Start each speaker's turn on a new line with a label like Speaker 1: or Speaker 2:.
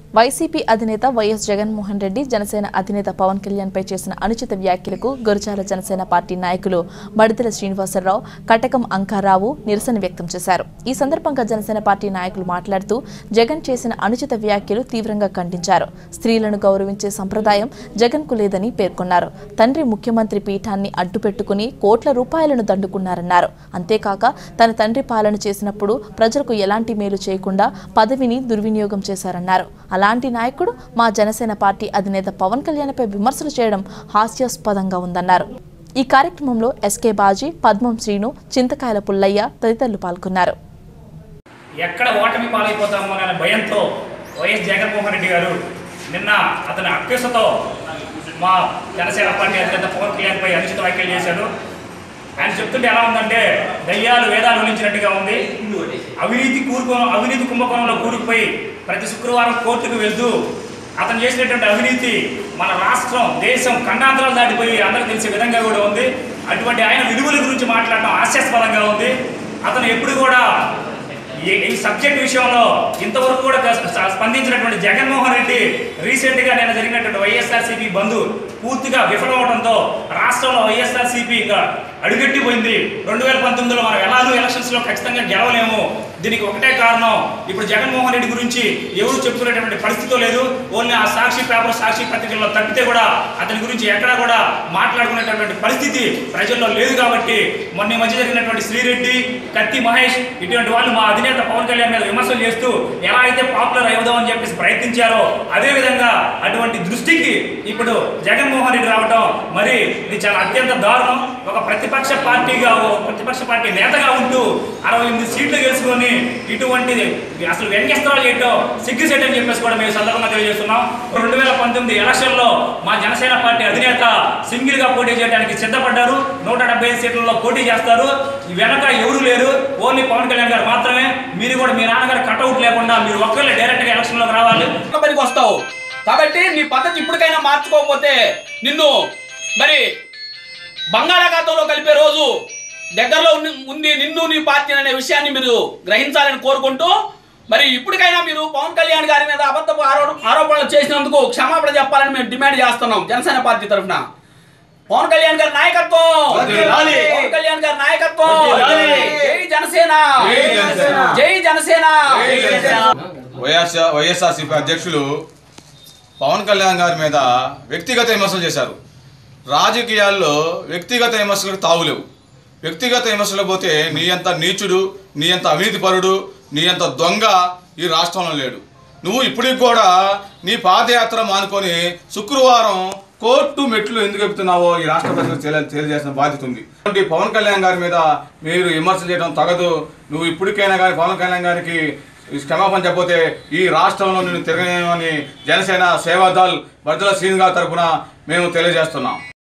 Speaker 1: YCP అధినేత YS Jaganmohan Reddy Janasena అధినేత పవన్ కళ్యాణ్ పై చేసిన అనుచిత వ్యాఖ్యలకు గురజాల జనసేన పార్టీ నాయకులు మడిదల శ్రీనివాసరావు కటకం అంకారావు నిరసన వ్యక్తం చేశారు ఈ సందర్భంగా జనసేన పార్టీ నాయకులు మాట్లాడుతూ జగన్ చేసిన అనుచిత వ్యాఖ్యలు తీవ్రంగా ఖండించారు స్త్రీలను గౌరవించే సంప్రదాయం జగన్ కు లేదని పేర్కొన్నారు తండ్రి ముఖ్యమంత్రి పీఠాన్ని అడ్డుపెట్టుకుని కోట్ల రూపాయలను దండుకున్నారన్నారు అంతేకాక తన తండ్రి పాలన చేసినప్పుడు ప్రజలకు ఎలాంటి మేలు చేయకుండా పదవిని దుర్వినియోగం చేశారన్నారు అలాంటి నాయకుడు మా జనసేన పార్టీ అధినేత పవన్ కళ్యాణ్పై విమర్శలు చేయడం హాస్యాస్పదంగా ఉందన్నారు ఈ కార్యక్రమంలో ఎస్కే బాజీ పద్మం శ్రీను చింతకాయల పుల్లయ్య తదితరులు పాల్గొన్నారు
Speaker 2: ఎక్కడ ఓటమి పాలైపోతామో అనే భయంతో వైఎస్ జగన్మోహన్ రెడ్డి గారు నిన్న అతని అభ్యసతో మా జనసేన పార్టీ అధినేత పవన్ కళ్యాణ్పై అనుచిత వ్యాఖ్యలు చేశారు ఆయన చెప్తుంటే ఎలా ఉందంటే దయ్యాలు వేదాలు వలించినట్టుగా ఉంది అవినీతి కూరుకో అవినీతి కుంభకోణంలో కూరుకుపోయి ప్రతి శుక్రవారం కోర్టుకు వెళ్తూ అతను చేసినటువంటి అవినీతి మన రాష్ట్రం దేశం ఖండాంతరాలు దాటిపోయి అందరికీ తెలిసే విధంగా కూడా ఉంది అటువంటి ఆయన విలువల గురించి మాట్లాడటం హాస్యాస్పదంగా ఉంది అతను ఎప్పుడు కూడా ఈ- ఈ సబ్జెక్ట్ విషయంలో ఇంతవరకు కూడా కస్- స- స్పందించినటువంటి జగన్మోహన్ రెడ్డి రీసెంట్ గా నేను జరిగినటువంటి వైఎస్ఆర్సీపీ బంధు పూర్తిగా విఫలమవడంతో రాష్ట్రంలో వైఎస్ఆర్సీపీ ఇంకా అడుగెట్టిపోయింది రెండు వేల పంతొమ్మిదిలో మనం ఎలాగో ఎలక్షన్స్ లో ఖచ్చితంగా గెలవలేము దీనికి ఒకటే కారణం ఇప్పుడు జగన్మోహన్ రెడ్డి గురించి ఎవరు చెప్పుకునేటువంటి పరిస్థితి లేదు ఓన్లీ ఆ సాక్షి పేపర్ సాక్షి పత్రికల్లో తప్పితే కూడా అతని గురించి ఎక్కడా కూడా మాట్లాడుకునేటటువంటి పరిస్థితి ప్రజల్లో లేదు కాబట్టి మొన్న ఈ మధ్య జరిగినటువంటి శ్రీరెడ్డి కత్తి మహేష్ ఇటువంటి వాళ్ళు మా అధినేత పవన్ కళ్యాణ్ మీద విమర్శలు చేస్తూ ఎలా అయితే పాపులర్ అవుదామని చెప్పేసి ప్రయత్నించారో అదే విధంగా అటువంటి దృష్టికి ఇప్పుడు జగన్మోహన్ రెడ్డి రావడం మరి ఇది చాలా అత్యంత దారుణం ఒక ప్రతిపక్ష పార్టీగా ఓ ప్రతిపక్ష పార్టీ నేతగా ఉంటూ అరవై ఎనిమిది సీట్లు గెలుచుకొని ఇటువంటి అసలు వ్యంగ్యస్త్రాలు చేయటం సిగ్గుసేట్ అని చెప్పేసి కూడా మేము ఈ సందర్భంగా తెలియజేస్తున్నాం రెండు వేల పంతొమ్మిది ఎలక్షన్లో మా జనసేన పార్టీ అధినేత సింగిల్ గా పోటీ చేయడానికి సిద్ధపడ్డారు నూట డెబ్బై ఐదు సీట్లలో పోటీ చేస్తారు ఈ వెనక ఎవరు లేరు ఓన్లీ పవన్ కళ్యాణ్ గారు మాత్రమే మీరు కూడా మీ నాన్నగారు కట్అవుట్ లేకుండా మీరు ఒక్కళ్ళే డైరెక్ట్ గా ఎలక్షన్ లోకి రావాలి
Speaker 3: ఒక్క పనికి వస్తావు కాబట్టి నీ పద్ధతి ఇప్పటికైనా మార్చుకోకపోతే నిన్ను మరి బంగాళాఖాతంలో కలిపే రోజు దగ్గరలో ఉంది- ఉంది నిన్ను నీ పార్టీ అనే విషయాన్ని మీరు గ్రహించాలని కోరుకుంటూ మరి ఇప్పటికైనా మీరు పవన్ కళ్యాణ్ గారి మీద అబద్ధపు ఆరో- ఆరోపణలు చేసినందుకు క్షమాపణ చెప్పాలని మేము డిమాండ్ చేస్తున్నాం జనసేన పార్టీ తరఫున పవన్ కళ్యాణ్ గారి నాయకత్వం
Speaker 4: వర్ధిల్లాలి.
Speaker 3: పవన్ కళ్యాణ్ గారి నాయకత్వం
Speaker 4: వర్ధిల్లాలి.
Speaker 3: జై జనసేన
Speaker 4: జై జనసేన.
Speaker 3: జై జనసేన
Speaker 4: వైఎస్ఆర్ వైఎస్ఆర్సీపీ అధ్యక్షులు పవన్ కళ్యాణ్ గారి మీద వ్యక్తిగత విమర్శలు చేశారు రాజకీయాల్లో వ్యక్తిగత విమర్శలకు తావులేవు వ్యక్తిగత విమర్శలు పోతే నీ అంత నీచుడు నీ అంత అవినీతిపరుడు నీ అంత దొంగ ఈ రాష్ట్రంలో లేడు నువ్వు ఇప్పటికి కూడా నీ పాదయాత్ర మానుకొని శుక్రవారం కోర్టు మెట్లు ఎందుకు ఎక్కుతున్నావో ఈ రాష్ట్ర ప్రజలకు తెలియ తెలియజేసిన బాధ్యత ఉంది కాబట్టి పవన్ కళ్యాణ్ గారి మీద మీరు విమర్శలు చేయడం తగదు నువ్వు ఇప్పటికైనా కానీ పవన్ కళ్యాణ్ గారికి క్షమాపణ చెప్పకపోతే ఈ రాష్ట్రంలో నేను తిరగనేమని జనసేన సేవాదల్ బర్దల శ్రీని గారి తరపున మేము తెలియజేస్తున్నాం